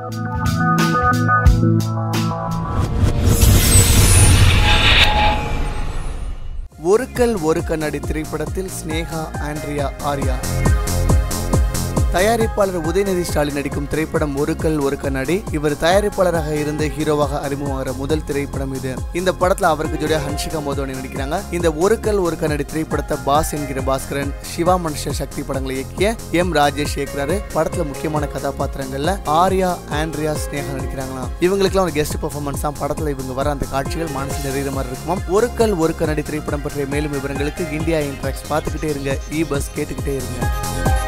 ஒரு கல் ஒரு கண்ணாடி திரைப்படத்தில் ஸ்னேகா ஆண்ட்ரியா ஆர்யா தயாரிப்பாளர் உதயநிதி ஸ்டாலின் நடிக்கும் திரைப்படம் ஒரு கல் ஒரு கண்ணாடி இவர் தயாரிப்பாளராக இருந்து ஹீரோவாக அறிமுகமாகிற முதல் திரைப்படம் இது இந்த படத்துல அவருக்கு ஜோடியா ஹன்ஷிகா மோதோனி நடிக்கிறாங்க இந்த ஒரு கல் ஒரு கண்ணாடி திரைப்படத்தை பாஸ் என்கிற பாஸ்கரன் சிவா மனுஷ சக்தி படங்களை இயக்கிய எம் ராஜேஷ் இயக்குறாரு படத்துல முக்கியமான கதாபாத்திரங்கள்ல ஆர்யா ஆண்ட்ரியா ஸ்னேகா நடிக்கிறாங்களாம் இவங்களுக்குலாம் ஒரு கெஸ்ட் பெர்ஃபார்மன்ஸ் தான் படத்துல இவங்க வர அந்த காட்சிகள் மனசு நிறைய மாதிரி இருக்குமாம் ஒரு கல் ஒரு கண்ணாடி திரைப்படம் பற்றிய மேலும் விவரங்களுக்கு இந்தியா இன்ட்ராக்ஸ் பார்த்துக்கிட்டே இருங்க இ பஸ் கேட்டுக்கிட்டே இருங்க